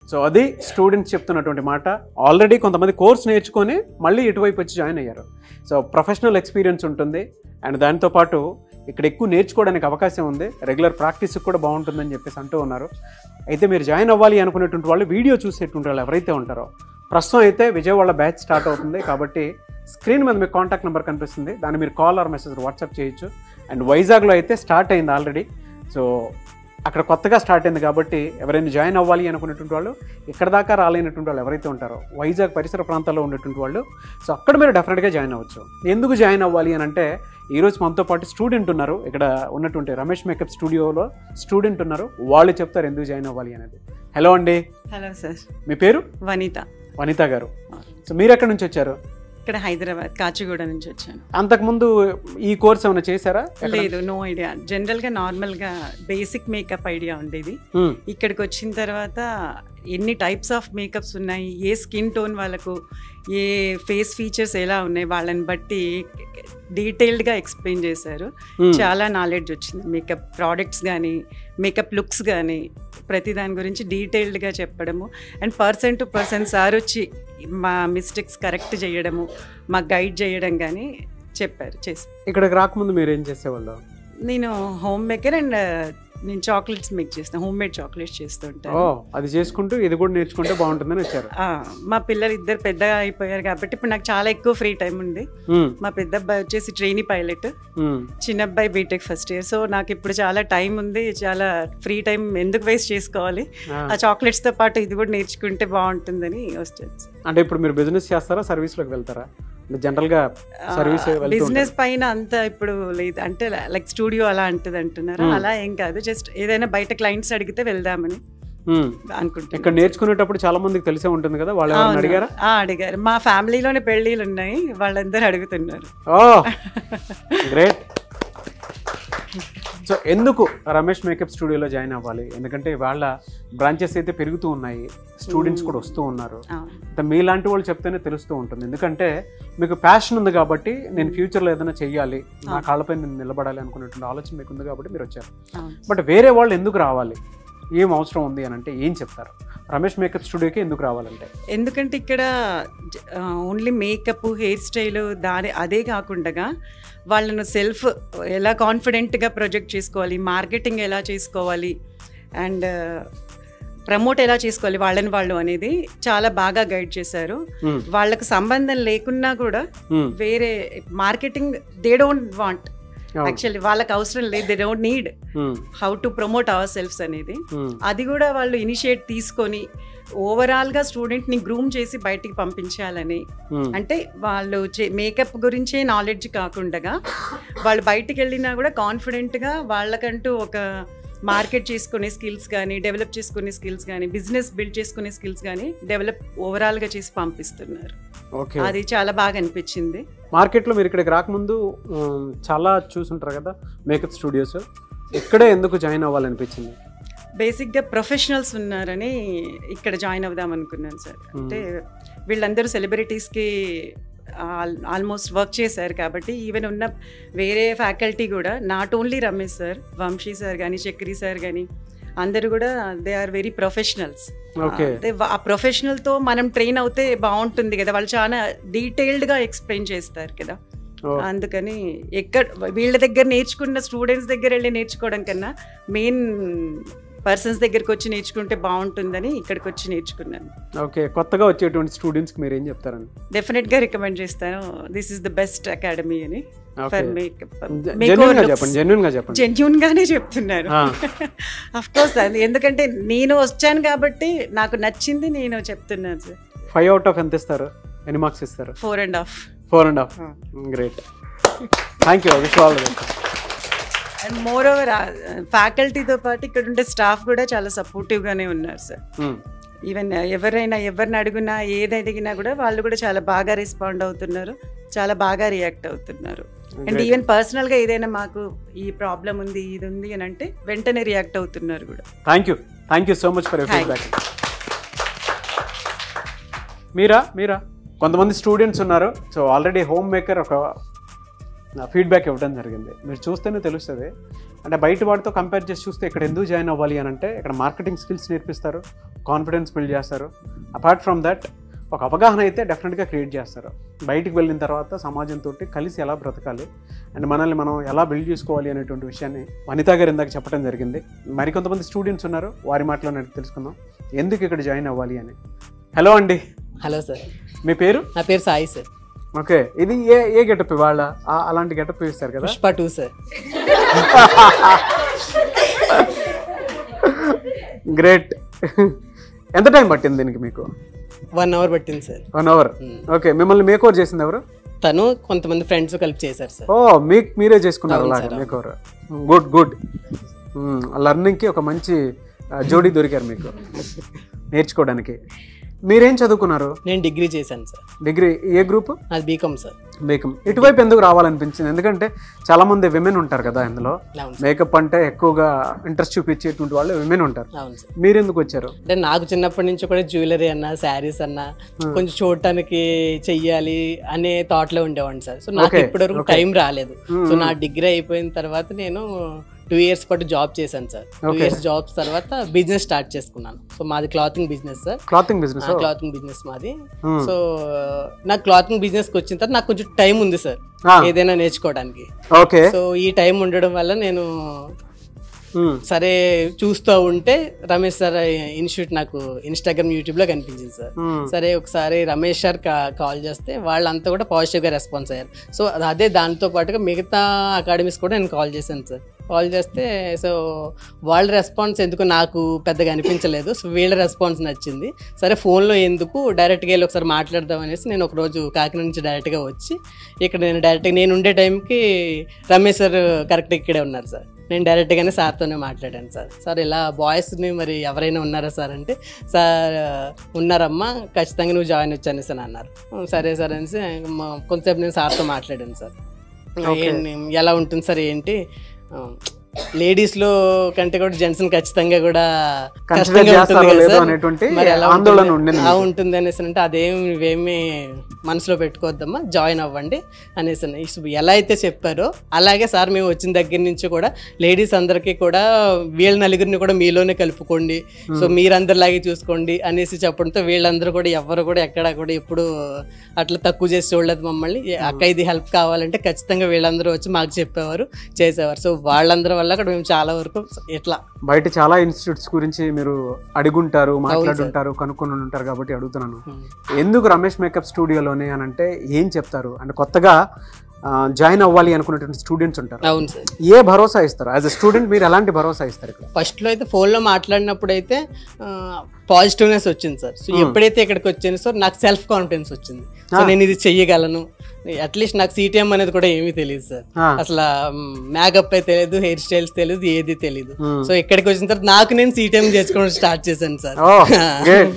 So అది students చెప్తున్నటువంటి మాట ఆల్రెడీ కొంతమంది కోర్స్ నేర్చుకొని మళ్ళీ ఇటువైపు వచ్చి జాయిన్ అయ్యారు సో ప్రొఫెషనల్ ఎక్స్పీరియన్స్ ఉంటుంది అండ్ దాంతో పాటు ఇక్కడ ఎక్కువ నేర్చుకోవడానికి అవకాశం ఉంది రెగ్యులర్ ప్రాక్టీస్ కూడా బాగుంటుందని చెప్పేసి అంటూ ఉన్నారు అయితే మీరు జాయిన్ అవ్వాలి అనుకునేటువంటి వాళ్ళు వీడియో చూసేటువంటి వాళ్ళు ఎవరైతే ఉంటారో ప్రస్తుతం అయితే విజయవాడ బ్యాచ్ స్టార్ట్ అవుతుంది కాబట్టి స్క్రీన్ మీద మీకు కాంటాక్ట్ నెంబర్ కనిపిస్తుంది దాన్ని మీరు కాల్ ఆర్ మెసేజ్ వాట్సాప్ చేయొచ్చు అండ్ వైజాగ్లో అయితే స్టార్ట్ అయింది ఆల్రెడీ సో అక్కడ కొత్తగా స్టార్ట్ అయింది కాబట్టి ఎవరైనా జాయిన్ అవ్వాలి అనుకునేటువంటి వాళ్ళు ఇక్కడ దాకా రాలేనటువంటి వాళ్ళు ఎవరైతే ఉంటారో వైజాగ్ పరిసర ప్రాంతాల్లో ఉన్నటువంటి వాళ్ళు సో అక్కడ మీరు డెఫినెట్గా జాయిన్ అవ్వచ్చు ఎందుకు జాయిన్ అవ్వాలి అని అంటే ఈరోజు మనతో పాటు స్టూడెంట్ ఉన్నారు ఇక్కడ ఉన్నటువంటి రమేష్ మేకప్ స్టూడియోలో స్టూడెంట్ ఉన్నారు వాళ్ళు చెప్తారు ఎందుకు జాయిన్ అవ్వాలి అనేది హలో అండి హలో సార్ మీ పేరు వనిత వనిత గారు సో మీరు ఎక్కడి నుంచి వచ్చారు ఇక్కడ హైదరాబాద్ కాచిగూడ నుంచి వచ్చాను అంతకుముందు ఈ కోర్స్ ఏమైనా చేశారా ఎక్కడ? లేదు నో ఐడియా జనరల్గా నార్మల్గా బేసిక్ మేకప్ ఐడియా ఉండేది Hmm. ఇక్కడికి వచ్చిన తర్వాత ఎన్ని టైప్స్ ఆఫ్ మేకప్స్ ఉన్నాయి ఏ స్కిన్ టోన్ వాళ్ళకు ఏ ఫేస్ ఫీచర్స్ ఎలా ఉన్నాయి వాళ్ళని బట్టి డీటెయిల్డ్గా ఎక్స్ప్లెయిన్ చేశారు Hmm. చాలా నాలెడ్జ్ వచ్చింది మేకప్ ప్రోడక్ట్స్ కానీ మేకప్ లుక్స్ కానీ ప్రతి దాని గురించి డీటెయిల్డ్గా చెప్పడము and person to person sir వచ్చి మా మిస్టేక్స్ కరెక్ట్ చేయడము మాకు గైడ్ చేయడం కానీ చెప్పారు చేసి ఇక్కడికి రాకముందు మీరు ఏం చేసేవాళ్ళు నేను హోమ్ మేకర్ అండ్ నేను చాక్లెట్స్ మేక్ చేస్తాను హోమ్ మేడ్ చాక్లెట్స్ చేస్తుంటాను ఓ అది చేసుకుంటూ ఇది కూడా నేర్చుకుంటే బాగుంటుందని వచ్చారు ఆ, మా పిల్లలు ఇద్దరు పెద్దగా అయిపోయారు కాబట్టి ఇప్పుడు నాకు చాలా ఎక్కువ ఫ్రీ టైం ఉంది ఉమ్, మా పెద్ద అబ్బాయి వచ్చేసి ట్రైనీ పైలట్ ఉమ్. చిన్న అబ్బాయి బీటెక్ ఫస్ట్ ఇయర్ సో నాకు ఇప్పుడు చాలా టైం ఉంది చాలా ఫ్రీ టైం ఎందుకు వేస్ట్ చేసుకోవాలి ఆ. ఆ చాక్లెట్స్ తో పాటు ఇది కూడా నేర్చుకుంటే బాగుంటుందని వస్తుంది అంటే ఇప్పుడు మీరు బిజినెస్ చేస్తారా సర్వీస్ లోకి వెళ్తారా అంటే జనరల్ గా సర్వీస్ బిజినెస్ పైన అంత ఇప్పుడు లేదు అంటే లైక్ స్టూడియో అలా అంటది అంటున్నారు Hmm. అలా ఏం కాదు జస్ట్ ఏదైనా బయట క్లయింట్స్ అడిగితే వెళ్దామని ఇక్కడ అనుకుంటున్నాను నేర్చుకునేటప్పుడు చాలా మందికి తెలిసే ఉంటుంది కదా వాళ్ళు ఎవరైనా అవును. అడిగారా ఆ, అడిగారు మా ఫ్యామిలీలోనే పెళ్ళిళ్ళు ఉన్నాయి వాళ్ళందరూ అడుగుతున్నారు ఓ గ్రేట్ సో ఎందుకు రమేష్ మేకప్ స్టూడియోలో జాయిన్ అవ్వాలి ఎందుకంటే వాళ్ళ బ్రాంచెస్ అయితే పెరుగుతూ ఉన్నాయి స్టూడెంట్స్ కూడా వస్తూ ఉన్నారు అవును. అంటే మీలాంటి వాళ్ళు చెప్తేనే తెలుస్తూ ఉంటుంది ఎందుకంటే మీకు ప్యాషన్ ఉంది కాబట్టి నేను ఫ్యూచర్లో ఏదైనా చెయ్యాలి నా కాళ్ళపై నేను నిలబడాలి అనుకునేటువంటి ఆలోచన మీకు ఉంది కాబట్టి మీరు వచ్చారు అవును. బట్ వేరే వాళ్ళు ఎందుకు రావాలి ఏం అవసరం ఉంది అని అంటే ఏం చెప్తారు రమేష్ మేకప్ స్టూడియోకి ఎందుకు రావాలంటే ఎందుకంటే ఇక్కడ ఓన్లీ మేకప్ హెయిర్ స్టైల్ దాని అదే కాకుండా వాళ్ళను సెల్ఫ్ ఎలా కాన్ఫిడెంట్గా ప్రొజెక్ట్ చేసుకోవాలి మార్కెటింగ్ ఎలా చేసుకోవాలి అండ్ ప్రమోట్ ఎలా చేసుకోవాలి వాళ్ళని వాళ్ళు అనేది చాలా బాగా గైడ్ చేశారు Hmm. వాళ్ళకు సంబంధం లేకున్నా కూడా Hmm. వేరే మార్కెటింగ్ దే డోంట్ వాంట్ అవును. యాక్చువల్లీ వాళ్ళకి అవసరం లేదు they don't need Hmm. How to promote our selfs అనేది Hmm. అది కూడా వాళ్ళు ఇనిషియేట్ తీసుకొని ఓవరాల్గా స్టూడెంట్ని గ్రూమ్ చేసి బయటికి పంపించాలని Hmm. అంటే వాళ్ళు మేకప్ గురించే నాలెడ్జ్ కాకుండా వాళ్ళు బయటికి వెళ్ళినా కూడా కాన్ఫిడెంట్గా వాళ్ళకంటూ ఒక మార్కెట్ చేసుకునే స్కిల్స్ కానీ డెవలప్ చేసుకునే స్కిల్స్ కానీ బిజినెస్ బిల్డ్ చేసుకునే స్కిల్స్ కానీ డెవలప్ ఓవరాల్గా చేసి పంపిస్తున్నారు ఓకే అది చాలా బాగా అనిపించింది మార్కెట్లో మీరు ఇక్కడికి రాకముందు ఉమ్, చాలా చూసుంటారు కదా మేకప్ స్టూడియోస్ ఇక్కడే ఎందుకు జాయిన్ అవ్వాలనిపించింది బేసిక్గా ప్రొఫెషనల్స్ ఉన్నారని ఇక్కడ జాయిన్ అవుదాం అనుకున్నాను సార్ అంటే వీళ్ళందరూ సెలబ్రిటీస్కి ఆల్మోస్ట్ వర్క్ చేశారు కాబట్టి ఈవెన్ ఉన్న వేరే ఫ్యాకల్టీ కూడా not only Ramesh sir Vamshi sir కానీ చక్రి సార్ కానీ అందరూ కూడా they are very professionals okay ఆ ప్రొఫెషనల్తో మనం ట్రైన్ అవుతే బాగుంటుంది కదా వాళ్ళు చాలా డీటెయిల్డ్గా ఎక్స్ప్లెయిన్ చేస్తారు కదా ఓ. అందుకని ఎక్కడ వీళ్ళ దగ్గర నేర్చుకున్న స్టూడెంట్స్ దగ్గర వెళ్ళి నేర్చుకోవడం కన్నా మెయిన్ పర్సన్స్ దగ్గరికి వచ్చి నేర్చుకుంటే బాగుంటుందని ఇక్కడికి వచ్చి నేర్చుకున్నాను ఓకే కొత్తగా వచ్చేటువంటి స్టూడెంట్స్కి మీరు ఏం చెప్తారండి డెఫినెట్గా రికమెండ్ చేస్తాను this is the best academy అని Okay. ఫర్ మేకప్ జెన్యున్ గా చెప్పండి జెన్యున్ గా చెప్పండి జెన్యున్ గానే చెప్తున్నాను ఆ. అఫ్ కోర్స్ అది ఎందుకంటే నేను వచ్చాను కాబట్టి నాకు నచ్చింది నేను చెప్తున్నాను సార్ ఫైవ్ అవుట్ ఆఫ్ ఎంత ఇస్తారు ఎన్ని మార్క్స్ ఇస్తారు four and half four and half great thank you wish all and moreover ఫ్యాకల్టీతో పాటు ఇక్కడ ఉండే స్టాఫ్ కూడా చాలా సపోర్టివ్గానే ఉన్నారు సార్ ఈవెన్ ఎవరైనా ఎవరిని అడిగినా ఏది అడిగినా కూడా వాళ్ళు కూడా చాలా బాగా రెస్పాండ్ అవుతున్నారు చాలా బాగా రియాక్ట్ అవుతున్నారు అండ్ Great. ఈవెన్ పర్సనల్గా ఏదైనా మాకు ఈ ప్రాబ్లం ఉంది ఇది ఉంది అని అంటే వెంటనే రియాక్ట్ అవుతున్నారు కూడా thank you thank you so much for your Thank feedback మీరా మీరా కొంతమంది స్టూడెంట్స్ ఉన్నారు సో ఆల్రెడీ హోమ్ మేకర్ ఒక ఫీడ్బ్యాక్ ఇవ్వడం జరిగింది మీరు చూస్తేనే తెలుస్తుంది అంటే బయట వాటితో కంపేర్ చేసి చూస్తే ఇక్కడ ఎందుకు జాయిన్ అవ్వాలి అని అంటే ఇక్కడ మార్కెటింగ్ స్కిల్స్ నేర్పిస్తారు కాన్ఫిడెన్స్ బిల్డ్ చేస్తారు అపార్ట్ ఫ్రమ్ దట్ ఒక అవగాహన అయితే డెఫినెట్గా క్రియేట్ చేస్తారు బయటికి వెళ్ళిన తర్వాత సమాజంతో కలిసి ఎలా బ్రతకాలి అండ్ మనల్ని మనం ఎలా బిల్డ్ చేసుకోవాలి అనేటువంటి విషయాన్ని వనితా గారు ఇందాక చెప్పడం జరిగింది మరికొంతమంది స్టూడెంట్స్ ఉన్నారు వారి మాటలో నేను తెలుసుకుందాం ఎందుకు ఇక్కడ జాయిన్ అవ్వాలి అని హలో అండి హలో సార్ మీ పేరు నా పేరు సాయి సార్ ఓకే ఇది ఏ ఏ గెటప్ ఇవాళ ఆ- అలాంటి గెటప్ ఇస్తారు కదా పుష్ప టూ సార్ గ్రేట్ ఎంత టైం పట్టింది దీనికి మీకు వన్ అవర్ పట్టింది సార్ వన్ అవర్ ఓకే మిమ్మల్ని మేక్ ఓవర్ చేసింది ఎవరు తను కొంతమంది ఫ్రెండ్స్ కలిపి చేశారు సార్ ఓ మీకు మీరే చేసుకున్నారు అవును అలాగే sir, makeover good good లర్నింగ్కి ఒక మంచి ఆ, జోడీ దొరికారు మీకు నేర్చుకోవడానికి మీరేం చదువుకున్నారు నేను డిగ్రీ చేశాను సార్ డిగ్రీ ఏ గ్రూప్ అది బీకామ్ సార్ మేకప్ ఇటువైపు ఎందుకు రావాలనిపించింది ఎందుకంటే చాలా మంది విమెన్ ఉంటారు కదా ఇందులో అవును సార్ మేకప్ అంటే ఎక్కువగా ఇంట్రెస్ట్ చూపించేటువంటి వాళ్ళు విమెన్ ఉంటారు అవును సార్ మీరు ఎందుకు వచ్చారు అంటే నాకు చిన్నప్పటి నుంచి కూడా జ్యువెలరీ అన్న శారీస్ అన్న కొంచెం చూడటానికి చెయ్యాలి అనే థాట్ లో ఉండేవాడిని సార్ సో నాకు Okay, ఇప్పటివరకు okay. టైం రాలేదు సో నా డిగ్రీ అయిపోయిన తర్వాత నేను టూ ఇయర్స్ పాటు జాబ్ చేశాను sir two Okay. Years jobs తర్వాత బిజినెస్ స్టార్ట్ చేసుకున్నాను సో మాది clothing business sir clothing business clothing business మాది సో నాకు క్లాతింగ్ బిజినెస్ కి వచ్చిన తర్వాత నాకు కొంచెం టైం ఉంది సార్ ఏదైనా నేర్చుకోవడానికి ఓకే సో ఈ టైం ఉండడం వల్ల నేను సరే చూస్తూ ఉంటే రమేష్ సార్ ఇన్స్టిట్యూట్ నాకు ఇన్స్టాగ్రామ్ యూట్యూబ్ లో కనిపించింది సార్ సరే ఒకసారి రమేష్ సార్ కాల్ చేస్తే వాళ్ళంతా కూడా పాజిటివ్ గా రెస్పాన్స్ అయ్యారు సో అదే దాంతో పాటుగా మిగతా అకాడమీస్ కూడా నేను కాల్ చేశాను సార్ కాల్ చేస్తే సో వాళ్ళ రెస్పాన్స్ ఎందుకు నాకు పెద్దగా అనిపించలేదు సో వీళ్ళ రెస్పాన్స్ నచ్చింది సరే ఫోన్లో ఎందుకు డైరెక్ట్గా వెళ్ళి ఒకసారి మాట్లాడదాం అనేసి నేను ఒకరోజు కాకినాడ నుంచి డైరెక్ట్గా వచ్చి ఇక్కడ నేను డైరెక్ట్గా నేను ఉండే టైంకి రమేష్ సార్ కరెక్ట్ ఇక్కడే ఉన్నారు సార్ నేను డైరెక్ట్గానే సార్తోనే మాట్లాడాను సార్ సార్ ఇలా బాయ్స్ని మరి ఎవరైనా ఉన్నారా సార్ అంటే సార్ ఉన్నారమ్మా ఖచ్చితంగా నువ్వు జాయిన్ వచ్చాను సార్ అన్నారు సరే సార్ అనేసి మా- కొంతసేపు నేను సార్తో మాట్లాడాను సార్ ఏంటి, ఎలా ఉంటుంది సార్ ఏంటి లేడీస్ లో కంటే కూడా జెంట్స్ ఖచ్చితంగా కూడా Consider కష్టంగా చేస్తారో ఉంటుంది కదా లేదో సార్. అనేటువంటి మరి ఎలా ఆందోళన ఉంటుంది? ఉండింది ఆ మీకు. ఉంటుంది అనేసి అంటే అదేం ఇవేమి మనసులో పెట్టుకోవద్దమ్మా జాయిన్ అవ్వండి అనేసి అన్న. ఇసు- ఎలా అయితే చెప్పారో అలాగే సార్ మేము వచ్చిన దగ్గర నుంచి కూడా లేడీస్ అందరికీ కూడా వీళ్ళ నలుగురిని కూడా మీలోనే కలుపుకోండి సో మీరందరిలాగే చూసుకోండి అనేసి చెప్పడంతో వీళ్ళందరూ కూడా ఎవరు కూడా ఎక్కడ కూడా ఎప్పుడు అట్లా తక్కువ చేసి చూడలేదు మమ్మల్ని ఏ అక్క ఇది హెల్ప్ కావాలంటే ఖచ్చితంగా వీళ్ళందరూ వచ్చి మాకు చెప్పేవారు చేసేవారు సో వాళ్ళందరి వల్ల కూడా మేము చాలా వరకు ఇట్లా బయట చాలా ఇన్స్టిట్యూట్స్ గురించి మీరు అడుగుంటారు మాట్లాడుంటారు కనుక్కొని ఉంటారు కాబట్టి అడుగుతున్నాను ఎందుకు రమేష్ మేకప్ స్టూడియోలోనే అని అంటే ఏం చెప్తారు అంటే కొత్తగా జాయిన్ అవ్వాలి అనుకున్నటువంటి స్టూడెంట్స్ ఉంటారు అవును సార్ ఏ భరోసా ఇస్తారు యాజ్ అ స్టూడెంట్ మీరు ఎలాంటి భరోసా ఇస్తారు ఇక్కడ ఫస్ట్లో అయితే ఫోన్లో మాట్లాడినప్పుడు అయితే పాజిటివ్నెస్ వచ్చింది సార్ సో ఎప్పుడైతే ఇక్కడికి వచ్చాను సార్ నాకు సెల్ఫ్ కాన్ఫిడెన్స్ వచ్చింది సో నేను ఇది చెయ్యగలను అట్లీస్ట్ నాకు సిటిఎం అనేది కూడా ఏమీ తెలియదు సార్ Ah. అసలు మేకప్ అయితే తెలియదు హెయిర్ స్టైల్స్ తెలియదు ఏది తెలియదు Hmm. సో ఇక్కడికి వచ్చిన తర్వాత నాకు నేను సిటిఎం చేసుకోవడం స్టార్ట్ చేశాను సార్ ఓ గ్రేట్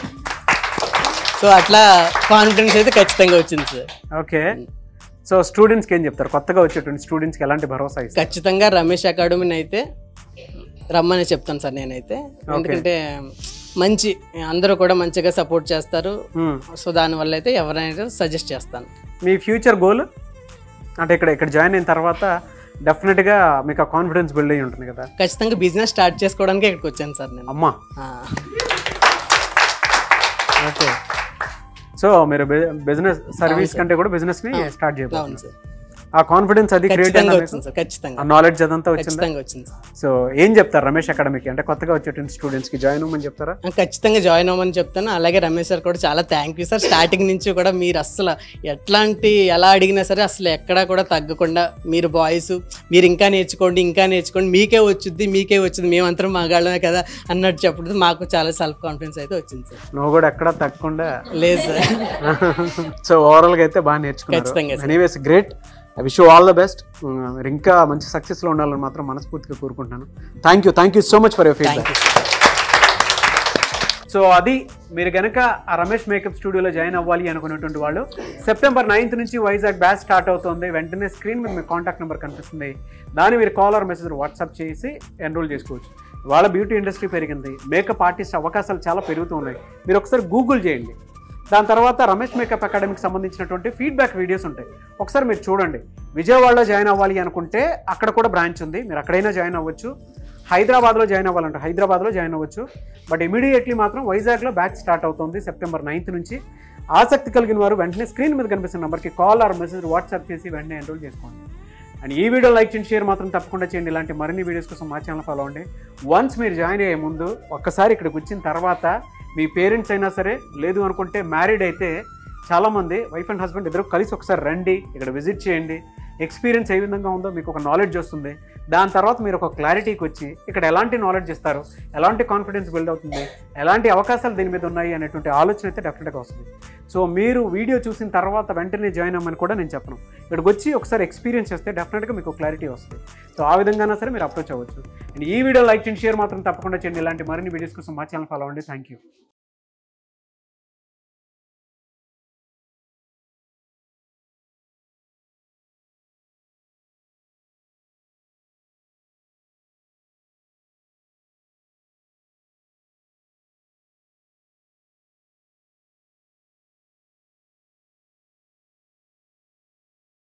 సో అట్లా కాన్ఫిడెన్స్ అయితే ఖచ్చితంగా వచ్చింది సార్ ఓకే సో స్టూడెంట్స్కి ఏం చెప్తారు కొత్తగా వచ్చేటువంటి స్టూడెంట్స్కి ఎలాంటి భరోసా ఇస్తారు ఖచ్చితంగా రమేష్ అకాడమీని అయితే రమ్మని చెప్తాను సార్ నేనైతే ఎందుకంటే మంచి అందరూ కూడా మంచిగా సపోర్ట్ చేస్తారు Hmm. సో దానివల్ల అయితే ఎవరైనా సజెస్ట్ చేస్తాను మీ ఫ్యూచర్ గోల్ అంటే ఇక్కడ ఇక్కడ జాయిన్ అయిన తర్వాత డెఫినెట్గా మీకు ఆ కాన్ఫిడెన్స్ బిల్డ్ అయ్యి ఉంటుంది కదా ఖచ్చితంగా బిజినెస్ స్టార్ట్ చేసుకోవడానికి ఇక్కడికి వచ్చాను సార్ నేను అమ్మా ఆ, ఓకే సో మీరు బిజినెస్ సర్వీస్ కంటే కూడా బిజినెస్ ని స్టార్ట్ అవును చేయబోతున్నారు సార్ ఆ కాన్ఫిడెన్స్ అది క్రియేట్ ఖచ్చితంగా వచ్చింది సార్ ఖచ్చితంగా ఆ నాలెడ్జ్ అదంతా వచ్చిందా ఖచ్చితంగా వచ్చింది సార్ సో ఏం చెప్తారు రమేష్ అకాడమీకి అంటే కొత్తగా వచ్చేటువంటి స్టూడెంట్స్ కి జాయిన్ అవ్వమని చెప్తారా ఆ, ఖచ్చితంగా జాయిన్ అవ్వమని చెప్తాను అలాగే రమేష్ సార్ కూడా చాలా థ్యాంక్ యూ సార్ స్టార్టింగ్ నుంచి కూడా మీరు అస్సలు ఎట్లాంటి ఎలా అడిగినా సరే అసలు ఎక్కడా కూడా తగ్గకుండా మీరు బాయ్స్ మీరు ఇంకా నేర్చుకోండి ఇంకా నేర్చుకోండి మీకే వచ్చుద్ది మీకే వచ్చింది మేమంతరం మగాళ్ళమే కదా అన్నట్టు చెప్పడం మాకు చాలా సెల్ఫ్ కాన్ఫిడెన్స్ అయితే వచ్చింది సార్ నువ్వు కూడా ఎక్కడా తగ్గకుండా లేదు సార్ సో ఓవరాల్ గా అయితే బాగా నేర్చుకున్నారు ఖచ్చితంగా sir. Anyways great I wish all the best మీరు ఇంకా మంచి సక్సెస్ లో ఉండాలని మాత్రం మనస్ఫూర్తిగా కోరుకుంటున్నాను thank you thank you so much for your thank feedback you so అది మీరు కనుక ఆ రమేష్ మేకప్ స్టూడియోలో జాయిన్ అవ్వాలి అనుకున్నటువంటి వాళ్ళు సెప్టెంబర్ నైన్త్ నుంచి వైజాగ్ బ్యాచ్ స్టార్ట్ అవుతుంది వెంటనే స్క్రీన్ మీద మీ కాంటాక్ట్ నెంబర్ కనిపిస్తుంది దాన్ని మీరు కాల్ ఆర్ మెసేజ్ వాట్సాప్ చేసి ఎన్రోల్ చేసుకోవచ్చు వాళ్ళ బ్యూటీ ఇండస్ట్రీ పెరిగింది మేకప్ ఆర్టిస్ట్ అవకాశాలు చాలా పెరుగుతూ ఉన్నాయి మీరు ఒకసారి గూగుల్ చేయండి దాని తర్వాత రమేష్ మేకప్ అకాడమీకి సంబంధించినటువంటి ఫీడ్బ్యాక్ వీడియోస్ ఉంటాయి ఒకసారి మీరు చూడండి విజయవాడలో జాయిన్ అవ్వాలి అనుకుంటే అక్కడ కూడా బ్రాంచ్ ఉంది మీరు అక్కడైనా జాయిన్ అవ్వచ్చు హైదరాబాద్లో జాయిన్ అవ్వాలంటే హైదరాబాద్లో జాయిన్ అవ్వచ్చు బట్ ఇమీడియట్లీ మాత్రం వైజాగ్లో బ్యాచ్ స్టార్ట్ అవుతుంది సెప్టెంబర్ నైన్త్ నుంచి ఆసక్తి కలిగిన వారు వెంటనే స్క్రీన్ మీద కనిపిస్తున్న నెంబర్కి కాల్ ఆర్ మెసేజ్ వాట్సాప్ చేసి వెంటనే ఎన్రోల్ చేసుకోండి అండ్ ఈ వీడియో లైక్ చేయండి షేర్ మాత్రం తప్పకుండా చేయండి ఇలాంటి మరిన్ని వీడియోస్ కోసం మా ఛానల్ ఫాలో అవ్వండి వన్స్ మీరు జాయిన్ అయ్యే ముందు ఒక్కసారి ఇక్కడికి వచ్చిన తర్వాత మీ పేరెంట్స్ అయినా సరే లేదు అనుకుంటే మ్యారీడ్ అయితే చాలామంది వైఫ్ అండ్ హస్బెండ్ ఇద్దరు కలిసి ఒకసారి రండి ఇక్కడ విజిట్ చేయండి ఎక్స్పీరియన్స్ ఏ విధంగా ఉందో మీకు ఒక నాలెడ్జ్ వస్తుంది దాని తర్వాత మీరు ఒక క్లారిటీకి వచ్చి ఇక్కడ ఎలాంటి నాలెడ్జ్ ఇస్తారు ఎలాంటి కాన్ఫిడెన్స్ బిల్డ్ అవుతుంది ఎలాంటి అవకాశాలు దీని మీద ఉన్నాయి అనేటువంటి ఆలోచన అయితే డెఫినెట్గా వస్తుంది సో మీరు వీడియో చూసిన తర్వాత వెంటనే జాయిన్ అవ్వమని కూడా నేను చెప్పను ఇక్కడికి వచ్చి ఒకసారి ఎక్స్పీరియన్స్ చేస్తే డెఫినెట్గా మీకు క్లారిటీ వస్తుంది సో ఆ విధంగానే సరే మీరు అప్రోచ్ అవ్వచ్చు అండ్ ఈ వీడియో లైక్ చేయండి షేర్ మాత్రం తప్పకుండా చేయండి ఇలాంటి మరిన్ని వీడియోస్ కోసం మా ఛానల్ ఫాలో అవ్వండి థ్యాంక్ యూ